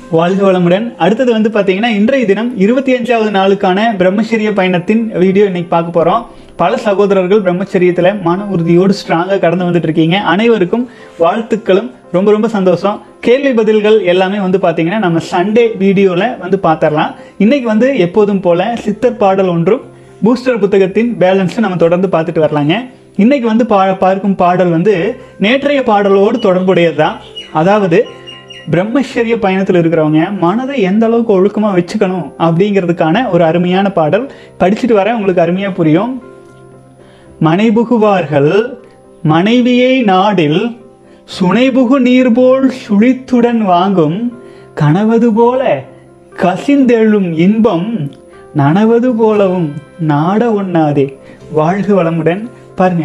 வாழ்க வளமுடன் அடுத்தது வந்து பார்த்தீங்கன்னா இன்றைய தினம் இருபத்தி அஞ்சாவது நாளுக்கான பிரம்மச்சரிய பயணத்தின் வீடியோ இன்னைக்கு பார்க்க போகிறோம் பல சகோதரர்கள் பிரம்மச்சரியத்தில் மன உறுதியோடு ஸ்ட்ராங்காக கடந்து வந்துட்டு இருக்கீங்க அனைவருக்கும் வாழ்த்துக்களும் ரொம்ப ரொம்ப சந்தோஷம் கேள்வி பதில்கள் எல்லாமே வந்து பார்த்தீங்கன்னா நம்ம சண்டே வீடியோவில் வந்து பார்த்துடலாம் இன்னைக்கு வந்து எப்போதும் போல சித்தர் பாடல் ஒன்றும் பூஸ்டர் புத்தகத்தின் பேலன்ஸும் நம்ம தொடர்ந்து பார்த்துட்டு வரலாங்க இன்னைக்கு வந்து பா பார்க்கும் பாடல் வந்து நேற்றைய பாடலோடு தொடர்புடையது தான் அதாவது பிரம்மச்சரிய பயணத்தில் இருக்கிறவங்க மனதை எந்த அளவுக்கு ஒழுக்கமாக வச்சுக்கணும் அப்படிங்கிறதுக்கான ஒரு அருமையான பாடல் படிச்சுட்டு வரேன் உங்களுக்கு அருமையாக புரியும் மனைபுகுவார்கள் மனைவியை நாடில் சுனைபுகு நீர் போல் சுழித்துடன் வாங்கும் கனவது போல கசிந்தெழும் இன்பம் நனவது போலவும் நாட ஒண்ணாதே வாழ்க வளமுடன் பாருங்க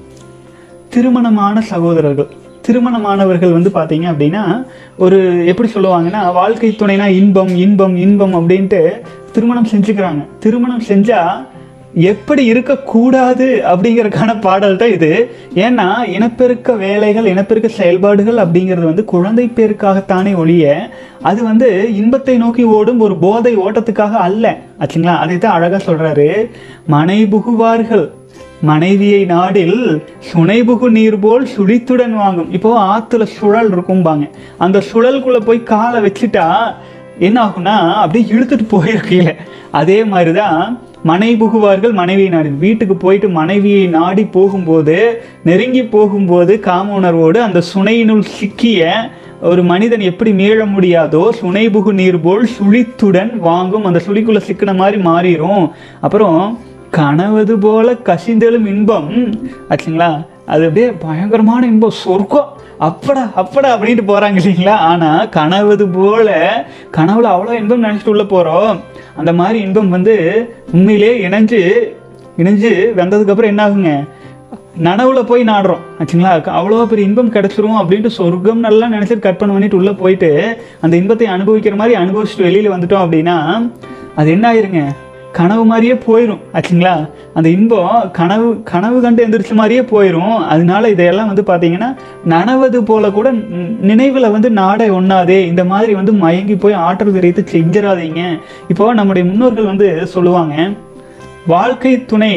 திருமணமான சகோதரர்கள் திருமணமானவர்கள் வந்து பார்த்தீங்க அப்படின்னா ஒரு எப்படி சொல்லுவாங்கன்னா வாழ்க்கை துணைனா இன்பம் இன்பம் இன்பம் அப்படின்ட்டு திருமணம் செஞ்சுக்கிறாங்க திருமணம் செஞ்சா எப்படி இருக்கக்கூடாது அப்படிங்கறதுக்கான பாடல் தான் இது ஏன்னா இனப்பெருக்க வேலைகள் இனப்பெருக்க செயல்பாடுகள் அப்படிங்கிறது வந்து குழந்தை பேருக்காகத்தானே ஒழிய அது வந்து இன்பத்தை நோக்கி ஓடும் ஒரு போதை ஓட்டத்துக்காக அல்ல ஆச்சுங்களா அதை தான் அழகா சொல்றாரு மனை புகுவார்கள் மனைவியை நாடில் சுனைபுகு நீர் போல் சுழித்துடன் வாங்கும் இப்போ ஆத்துல சுழல் இருக்கும்பாங்க அந்த சுழலுக்குள்ள போய் காலை வச்சுட்டா என்ன ஆகும்னா அப்படியே இழுத்துட்டு போயிருக்கீங்க அதே மாதிரிதான் மனை புகுவார்கள் மனைவியை நாடி வீட்டுக்கு போயிட்டு மனைவியை நாடி போகும்போது நெருங்கி போகும்போது காம உணர்வோடு அந்த சுனையினுள் சிக்கிய ஒரு மனிதன் எப்படி மீள முடியாதோ சுனைபுகு நீர் போல் சுழித்துடன் வாங்கும் அந்த சுழிக்குள்ள சிக்கின மாதிரி மாறிடும் அப்புறம் கனவது போல கசிந்தெழும் இன்பம் ஆச்சுங்களா அது அப்படியே பயங்கரமான இன்பம் சொர்க்கம் அப்படா அப்படா அப்படின்ட்டு போறாங்க இல்லைங்களா ஆனா கனவது போல கனவுல அவ்வளோ இன்பம் நினைச்சிட்டு உள்ள போறோம் அந்த மாதிரி இன்பம் வந்து உண்மையிலே இணைஞ்சு இணைஞ்சு வந்ததுக்கு அப்புறம் என்ன ஆகுங்க நனவுல போய் நாடுறோம் ஆச்சுங்களா அவ்வளோ பெரிய இன்பம் கிடைச்சிரும் அப்படின்ட்டு சொர்க்கம் நல்லா நினைச்சிட்டு கட் பண்ண பண்ணிட்டு உள்ள போயிட்டு அந்த இன்பத்தை அனுபவிக்கிற மாதிரி அனுபவிச்சுட்டு வெளியில வந்துட்டோம் அப்படின்னா அது என்ன ஆயிருங்க கனவு மாதிரியே போயிடும் ஆச்சுங்களா அந்த இன்பம் கனவு கனவு கண்டு எந்திரிச்ச மாதிரியே போயிடும் அதனால இதையெல்லாம் வந்து பார்த்தீங்கன்னா நனவது போல கூட ந- நினைவுல வந்து நாடை ஒண்ணாதே இந்த மாதிரி வந்து மயங்கி போய் ஆற்றல் விரைத்து செஞ்சிடாதீங்க இப்போ நம்முடைய முன்னோர்கள் வந்து சொல்லுவாங்க வாழ்க்கை துணை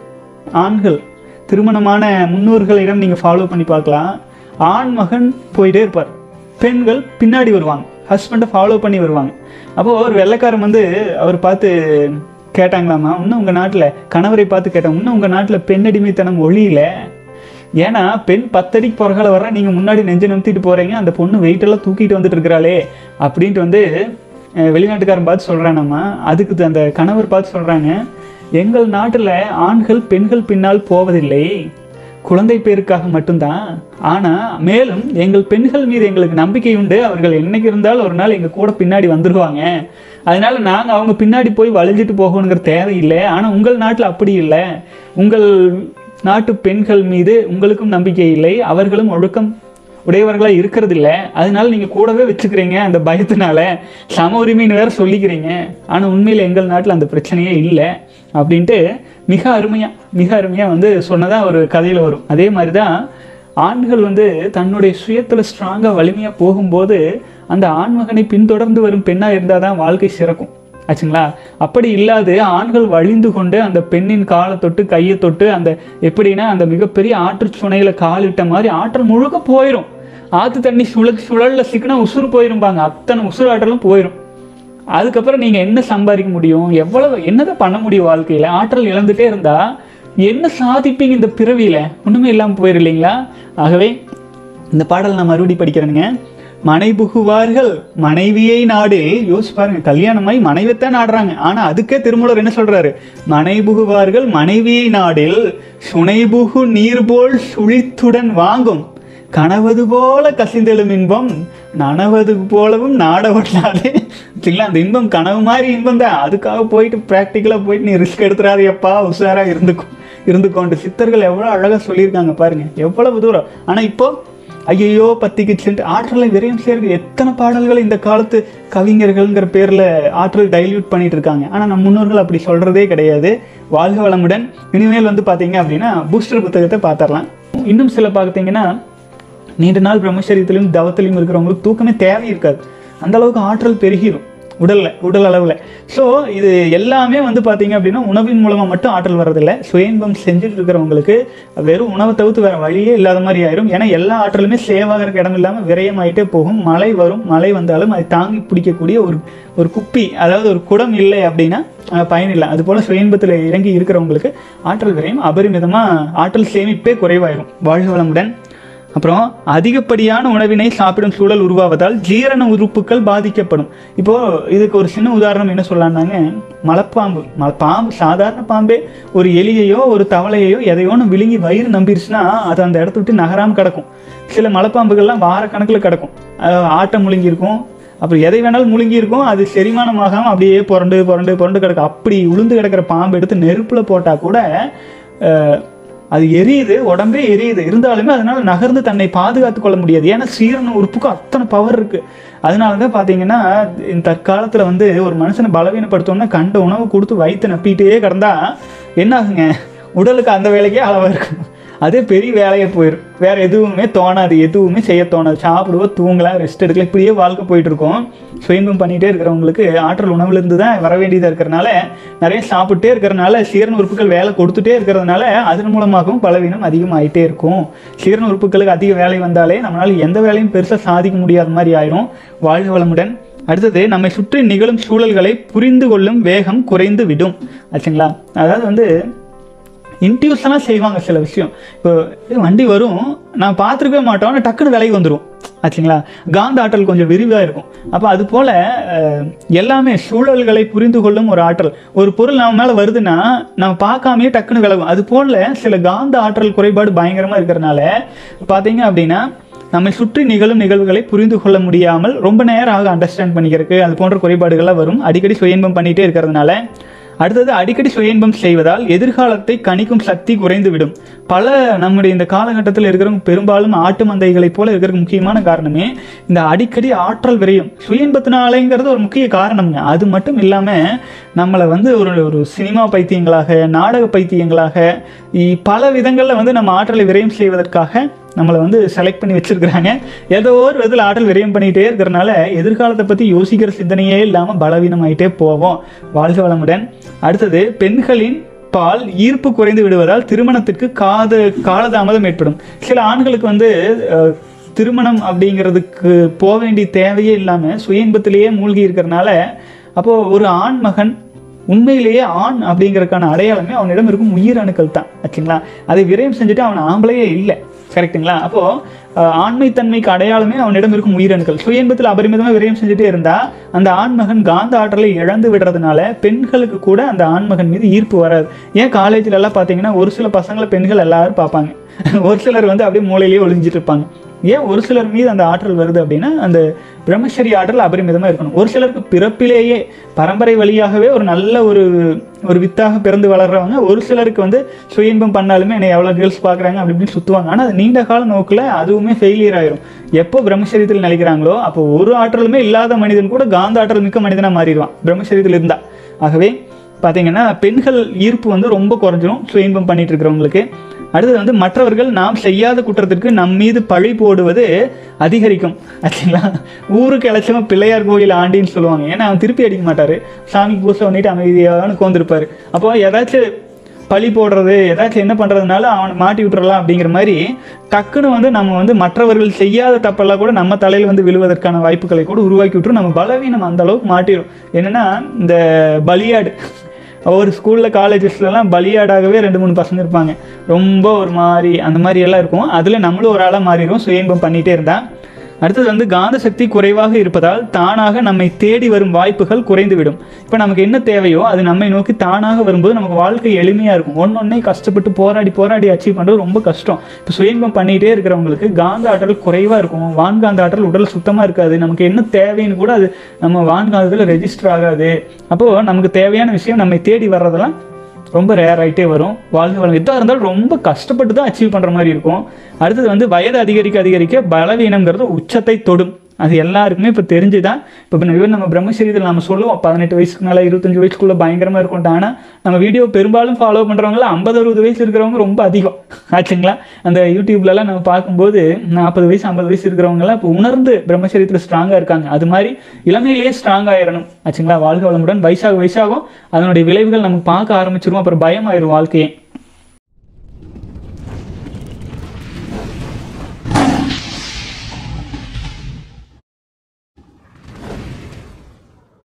ஆண்கள் திருமணமான முன்னோர்களிடம் நீங்கள் ஃபாலோ பண்ணி பார்க்கலாம் ஆண் மகன் போயிட்டே இருப்பார் பெண்கள் பின்னாடி வருவாங்க ஹஸ்பண்டை ஃபாலோ பண்ணி வருவாங்க அப்போ ஒரு வெள்ளைக்காரன் வந்து அவர் பார்த்து கேட்டாங்களாமா இன்னும் உங்கள் நாட்டில் கணவரை பார்த்து கேட்டாங்க இன்னும் உங்கள் நாட்டில் பெண்ணடிமைத்தனம் ஒழியல ஏன்னா பெண் பத்தடிக்கு பிறகால வர நீங்கள் முன்னாடி நெஞ்சு நிறுத்திட்டு போகிறீங்க அந்த பொண்ணு weight எல்லாம் தூக்கிட்டு வந்துட்டு இருக்கிறாளே அப்படின்ட்டு வந்து அஹ், வெளிநாட்டுக்காரன் பார்த்து சொல்கிறானம்மா அதுக்கு த- அந்த கணவர் பார்த்து சொல்கிறாங்க எங்கள் நாட்டில் ஆண்கள் பெண்கள் பின்னால் போவதில்லை குழந்தை பேருக்காக மட்டும்தான் ஆனால் மேலும் எங்கள் பெண்கள் மீது எங்களுக்கு நம்பிக்கை உண்டு அவர்கள் என்னைக்கு இருந்தாலும் ஒரு நாள் எங்கள் கூட பின்னாடி வந்துடுவாங்க அதனால நாங்கள் அவங்க பின்னாடி போய் வளைஞ்சிட்டு போகணுங்கிற தேவையில்லை ஆனால் உங்கள் நாட்டில் அப்படி இல்லை உங்கள் நாட்டு பெண்கள் மீது உங்களுக்கும் நம்பிக்கை இல்லை அவர்களும் ஒழுக்கம் உடையவர்களாக இருக்கிறது இல்லை அதனால நீங்கள் கூடவே வச்சுக்கிறீங்க அந்த பயத்தினால சம உரிமைன்னு வேற சொல்லிக்கிறீங்க ஆனால் உண்மையில் எங்கள் நாட்டில் அந்த பிரச்சனையே இல்லை அப்படின்ட்டு மிக அருமையாக மிக அருமையாக வந்து சொன்னதாக ஒரு கதையில் வரும் அதே மாதிரி தான் ஆண்கள் வந்து தன்னுடைய சுயத்தில் ஸ்ட்ராங்காக வலிமையாக போகும்போது அந்த ஆண்மகனை பின்தொடர்ந்து வரும் பெண்ணாக இருந்தால் தான் வாழ்க்கை சிறக்கும் ஆச்சுங்களா அப்படி இல்லாது ஆண்கள் வழிந்து கொண்டு அந்த பெண்ணின் காலை தொட்டு கையை தொட்டு அந்த எப்படின்னா அந்த மிகப்பெரிய ஆற்று சுனையில காலிட்ட மாதிரி ஆற்றல் முழுக்க போயிடும் ஆத்து தண்ணி சுழல் சுழல்ல சிக்கினா உசுறு போயிரும்பாங்க அத்தனை உசுறு ஆற்றலும் போயிடும் அதுக்கப்புறம் நீங்க என்ன சம்பாதிக்க முடியும் எவ்வளவு என்னதான் பண்ண முடியும் வாழ்க்கையில ஆற்றல் இழந்துட்டே இருந்தா என்ன சாதிப்பீங்க இந்த பிறவியில ஒண்ணுமே இல்லாம போயிரு இல்லைங்களா ஆகவே இந்த பாடல் நான் மறுபடியும் படிக்கிறேனுங்க மனை புகுவார்கள் மனைவியை நாடு யோசிச்சு பாருங்க கல்யாணமாய் மனைவித்தான் நாடுறாங்க ஆனா அதுக்கே திருமூலர் என்ன சொல்றாரு மனை புகுவார்கள் மனைவியை நாடில் சுனைபுகு நீர் போல் சுழித்துடன் வாங்கும் கனவது போல கசிந்தெழும் இன்பம் நனவது போலவும் நாட ஒட்டாதே சரிங்களா அந்த இன்பம் கனவு மாதிரி இன்பம் தான் அதுக்காக போயிட்டு ப்ராக்டிக்கலாக போயிட்டு நீ ரிஸ்க் எடுத்துறாதேப்பா உஷாரா இருந்துக்கோ இருந்துக்கோண்டு சித்தர்கள் எவ்வளோ அழகாக சொல்லியிருக்காங்க பாருங்க எவ்வளவு தூரம் ஆனால் இப்போ ஐயையோ பத்திக்கு சென்று ஆற்றலை விரையும் சேர்க்க எத்தனை பாடல்கள் இந்த காலத்து கவிஞர்கள்ங்கிற பேரில் ஆற்றல் டைல்யூட் பண்ணிட்டு இருக்காங்க ஆனால் நம் முன்னோர்கள் அப்படி சொல்கிறதே கிடையாது வாழ்க வளமுடன் இனிமேல் வந்து பார்த்தீங்க அப்படின்னா பூஸ்டர் புத்தகத்தை பார்த்துடலாம் இன்னும் சில பார்த்தீங்கன்னா நீண்ட நாள் பிரம்மச்சரியத்திலும் தவத்திலும் இருக்கிறவங்களுக்கு தூக்கமே தேவை இருக்காது அந்த அளவுக்கு ஆற்றல் பெருகிரும் உடல்ல உடல் அளவில் ஸோ இது எல்லாமே வந்து பார்த்தீங்க அப்படின்னா உணவின் மூலமாக மட்டும் ஆற்றல் வர்றதில்ல சுயன்பம் செஞ்சுட்டு இருக்கிறவங்களுக்கு வெறும் உணவை தவிர்த்து வேற வழியே இல்லாத மாதிரி ஆயிரும் ஏன்னா எல்லா ஆற்றலுமே சேவ் ஆகிறதுக்கு இடம் இல்லாமல் விரயமாயிட்டே போகும் மழை வரும் மழை வந்தாலும் அதை தாங்கி பிடிக்கக்கூடிய ஒரு ஒரு குப்பி அதாவது ஒரு குடம் இல்லை அப்படின்னா அஹ், பயன் இல்லை அதுபோல் சுயன்பத்தில் இறங்கி இருக்கிறவங்களுக்கு ஆற்றல் விரயம் அபரிமிதமாக ஆற்றல் சேமிப்பே குறைவாயிரும் வாழ்க வளமுடன் அப்புறம் அதிகப்படியான உணவினை சாப்பிடும் சூழல் உருவாவதால் ஜீரண உறுப்புகள் பாதிக்கப்படும் இப்போ இதுக்கு ஒரு சின்ன உதாரணம் என்ன சொல்லலாம்னாங்க மலைப்பாம்பு மலை பாம்பு சாதாரண பாம்பே ஒரு எலியையோ ஒரு தவளையையோ எதையோ ஒன்று விழுங்கி வயிறு நம்பிருச்சுன்னா அது அந்த இடத்த விட்டு நகராம கிடக்கும் சில மலைப்பாம்புகள்லாம் வாரக்கணக்கில் கிடக்கும் அஹ் ஆட்டம் முழுங்கியிருக்கும் அப்புறம் எதை வேணாலும் முழுங்கி இருக்கும் அது செரிமானமாகாம அப்படியே புரண்டு புரண்டு புரண்டு கிடக்கும் அப்படி உளுந்து கிடக்கிற பாம்பு எடுத்து நெருப்புல போட்டா கூட அஹ், அது எரியுது உடம்பே எரியுது இருந்தாலுமே அதனால நகர்ந்து தன்னை பாதுகாத்து கொள்ள முடியாது ஏன்னா சீரண உறுப்புக்கு அத்தனை பவர் இருக்கு அதனால தான் பார்த்தீங்கன்னா இந்த தற்காலத்தில் வந்து ஒரு மனுஷனை பலவீனப்படுத்தோம்னா கண்ட உணவு கொடுத்து வயிற்று நப்பிட்டே கிடந்தா என்ன ஆகுங்க உடலுக்கு அந்த வேலைக்கே அளவாக இருக்கும் அதே பெரிய வேலையை போயிடும் வேற எதுவுமே தோணாது எதுவுமே செய்ய தோணாது சாப்பிடுவோம் தூங்கலாம் ரெஸ்ட் எடுக்கலாம் இப்படியே வாழ்க்கை போயிட்டு இருக்கும் சுயம்பம் பண்ணிட்டே இருக்கிறவங்களுக்கு ஆற்றல் உணவுலேருந்து தான் வர வேண்டியதாக இருக்கிறனால நிறைய சாப்பிட்டே இருக்கிறனால சீரண உறுப்புகள் வேலை கொடுத்துட்டே இருக்கிறதுனால அதன் மூலமாகவும் பலவீனம் அதிகமாயிட்டே இருக்கும் சீரண உறுப்புகளுக்கு அதிக வேலை வந்தாலே நம்மளால எந்த வேலையும் பெருசாக சாதிக்க முடியாத மாதிரி ஆயிரும் வாழ்க வளமுடன் அடுத்தது நம்மை சுற்றி நிகழும் சூழல்களை புரிந்து கொள்ளும் வேகம் குறைந்து விடும் ஆச்சுங்களா அதாவது வந்து இன்ட்யூஷனாக செய்வாங்க சில விஷயம் இப்போ இது வண்டி வரும் நான் பார்த்துருக்கவே மாட்டோம் ஆனால் டக்குன்னு விலைக்கு வந்துடும் ஆச்சுங்களா காந்த ஆற்றல் கொஞ்சம் விரிவாக இருக்கும் அப்போ அது போல் அஹ், எல்லாமே சூழல்களை புரிந்து கொள்ளும் ஒரு ஆற்றல் ஒரு பொருள் நம்ம மேலே வருதுன்னா நம்ம பார்க்காமயே டக்குன்னு விலகும் அது போல் சில காந்த ஆற்றல் குறைபாடு பயங்கரமாக இருக்கிறனால பார்த்தீங்க அப்படின்னா நம்மை சுற்றி நிகழும் நிகழ்வுகளை புரிந்து கொள்ள முடியாமல் ரொம்ப நேரம் ஆக அண்டர்ஸ்டாண்ட் பண்ணிக்கிறதுக்கு அது போன்ற குறைபாடுகள்லாம் வரும் அடிக்கடி சுயன்பம் பண்ணிகிட்டே இருக்கிறதுனால அடுத்தது அடிக்கடி சுயன்பம் செய்வதால் எதிர்காலத்தை கணிக்கும் சக்தி குறைந்துவிடும் பல நம்முடைய இந்த காலகட்டத்தில் இருக்கிறவங்க பெரும்பாலும் ஆட்டு மந்தைகளைப் போல இருக்கிறதுக்கு முக்கியமான காரணமே இந்த அடிக்கடி ஆற்றல் விரையும் சுயன்பத்தினாலேங்கிறது ஒரு முக்கிய காரணம்ங்க அது மட்டும் இல்லாமல் நம்மளை வந்து ஒரு ஒரு சினிமா பைத்தியங்களாக நாடக பைத்தியங்களாக இ- பல விதங்களில் வந்து நம்ம ஆற்றலை விரயம் செய்வதற்காக நம்மளை வந்து செலக்ட் பண்ணி வச்சிருக்கிறாங்க ஏதோ ஒரு விதத்தில் ஆற்றல் விரயம் பண்ணிகிட்டே இருக்கிறனால எதிர்காலத்தை பற்றி யோசிக்கிற சிந்தனையே இல்லாமல் பலவீனமாயிட்டே போவோம் வாழ்க வளமுடன் அடுத்தது பெண்களின் பால் ஈர்ப்பு குறைந்து விடுவதால் திருமணத்திற்கு காது காலதாமதம் ஏற்படும் சில ஆண்களுக்கு வந்து அஹ், திருமணம் அப்படிங்கிறதுக்கு போக வேண்டிய தேவையே இல்லாமல் சுய இன்பத்திலேயே மூழ்கி இருக்கிறனால அப்போது ஒரு ஆண் மகன் உண்மையிலேயே ஆண் அப்படிங்கறதுக்கான அடையாளமே அவனிடம் இருக்கும் உயிரணுக்கள் தான் ஆச்சுங்களா அதை விரயம் செஞ்சுட்டு அவன் ஆம்பளையே இல்லை கரெக்ட்டுங்களா அப்போ அஹ், ஆண்மைத்தன்மைக்கு அடையாளமே அவனிடம் இருக்கும் உயிரணுக்கள் சுய இன்பத்தில் அபரிமிதமாக விரயம் செஞ்சுட்டே இருந்தா அந்த ஆண்மகன் காந்த ஆற்றலை இழந்து விடுறதுனால பெண்களுக்கு கூட அந்த ஆண்மகன் மீது ஈர்ப்பு வராது ஏன் காலேஜ்ல எல்லாம் பார்த்தீங்கன்னா ஒரு சில பசங்களை பெண்கள் எல்லாரும் பார்ப்பாங்க ஒரு சிலர் வந்து அப்படியே மூலையிலேயே ஒளிஞ்சிட்டு இருப்பாங்க ஏன் ஒரு சிலர் மீது அந்த ஆற்றல் வருது அப்படின்னா அந்த பிரம்மச்சரி ஆற்றல் அபரிமிதமாக இருக்கணும் ஒரு சிலருக்கு பிறப்பிலேயே பரம்பரை வழியாகவே ஒரு நல்ல ஒரு ஒரு வித்தாக பிறந்து வளர்றவங்க ஒரு சிலருக்கு வந்து சுய இன்பம் பண்ணாலுமே என்னை எவ்வளோ கேர்ள்ஸ் பார்க்குறாங்க அப்படி இப்படின்னு சுற்றுவாங்க ஆனால் அது நீண்ட கால நோக்கில் அதுவுமே ஃபெயிலியர் ஆயிரும் எப்போ பிரம்மச்சரியத்தில் நினைக்கிறாங்களோ அப்போ ஒரு ஆற்றலுமே இல்லாத மனிதன் கூட காந்த ஆற்றல் மிக்க மனிதனாக மாறிடுவான் பிரம்மச்சரியத்தில் இருந்தா ஆகவே பார்த்தீங்கன்னா பெண்கள் ஈர்ப்பு வந்து ரொம்ப குறைஞ்சிரும் சுய இன்பம் பண்ணிட்டு இருக்கிறவங்களுக்கு அடுத்தது வந்து மற்றவர்கள் நாம் செய்யாத குற்றத்திற்கு நம் மீது பழி போடுவது அதிகரிக்கும் ஆச்சுங்களா ஊருக்கு இழைச்சவன் பிள்ளையார் கோயில் ஆண்டின்னு சொல்லுவாங்க ஏன்னா அவன் திருப்பி அடிக்க மாட்டாரு சாமிக்கு பூசை பண்ணிட்டு அமைதியான உட்காந்துருப்பாரு அப்போ ஏதாச்சும் பழி போடுறது ஏதாச்சும் என்ன பண்ணுறதுனால அவனை மாட்டி விட்டுறலாம் அப்படிங்கிற மாதிரி டக்குன்னு வந்து நம்ம வந்து மற்றவர்கள் செய்யாத தப்பெல்லாம் கூட நம்ம தலையில் வந்து விழுவதற்கான வாய்ப்புகளை கூட உருவாக்கி விட்டுரும் நம்ம பலவீனம் அந்த அளவுக்கு மாட்டிடும் என்னன்னா இந்த பலியாடு ஒரு ஸ்கூலில் காலேஜஸ்லலாம் பலியாடாகவே ரெண்டு மூணு பசங்க இருப்பாங்க ரொம்ப ஒரு மாதிரி அந்த மாதிரி எல்லாம் இருக்கும் அதில் நம்மளும் ஒரு ஆளாக மாறிடும் சுயம்பம் பண்ணிகிட்டே இருந்தா அடுத்தது வந்து காந்த சக்தி குறைவாக இருப்பதால் தானாக நம்மை தேடி வரும் வாய்ப்புகள் குறைந்துவிடும் இப்போ நமக்கு என்ன தேவையோ அது நம்மை நோக்கி தானாக வரும்போது நமக்கு வாழ்க்கை எளிமையாக இருக்கும் ஒன்னொன்னே கஷ்டப்பட்டு போராடி போராடி அச்சீவ் பண்ணுறது ரொம்ப கஷ்டம் இப்போ சுயம்பம் பண்ணிகிட்டே இருக்கிறவங்களுக்கு காந்த ஆற்றல் குறைவாக இருக்கும் வான்காந்த ஆற்றல் உடல் சுத்தமாக இருக்காது நமக்கு என்ன தேவைன்னு கூட அது நம்ம வான்காந்தத்தில் ரெஜிஸ்டர் ஆகாது அப்போது நமக்கு தேவையான விஷயம் நம்மை தேடி வர்றதெல்லாம் ரொம்ப ரேர் ஆகிட்டே வரும் வாழ்க்கை வளம் எதாக இருந்தாலும் ரொம்ப கஷ்டப்பட்டு தான் அச்சீவ் பண்ணுற மாதிரி இருக்கும் அடுத்தது வந்து வயது அதிகரிக்க அதிகரிக்க பலவீனங்கிறது உச்சத்தை தொடும் அது எல்லாருக்குமே இப்போ தெரிஞ்சுதான் இப்போ ஈவன் நம்ம பிரம்மசரீரத்தில் நம்ம சொல்லுவோம் பதினெட்டு வயசுக்கு மேலே இருபத்தஞ்சு வயசுக்குள்ள பயங்கரமாக இருக்கும்ட்டு ஆனால் நம்ம வீடியோ பெரும்பாலும் ஃபாலோ பண்ணுறவங்கள ஐம்பது அறுபது வயசு இருக்கிறவங்க ரொம்ப அதிகம் ஆச்சுங்களா அந்த யூடியூப்லலாம் நம்ம பார்க்கும்போது நாற்பது வயசு ஐம்பது வயசு இருக்கிறவங்கலாம் இப்போ உணர்ந்து பிரம்மச்சரியத்தில் ஸ்ட்ராங்காக இருக்காங்க அது மாதிரி இளமையிலேயே ஸ்ட்ராங் ஆயிடணும் ஆச்சுங்களா வாழ்க வளமுடன் வயசாக வயசாகும் அதனுடைய விளைவுகள் நம்ம பார்க்க ஆரம்பிச்சிருவோம் அப்புறம் பயம் ஆயிரும் வாழ்க்கையே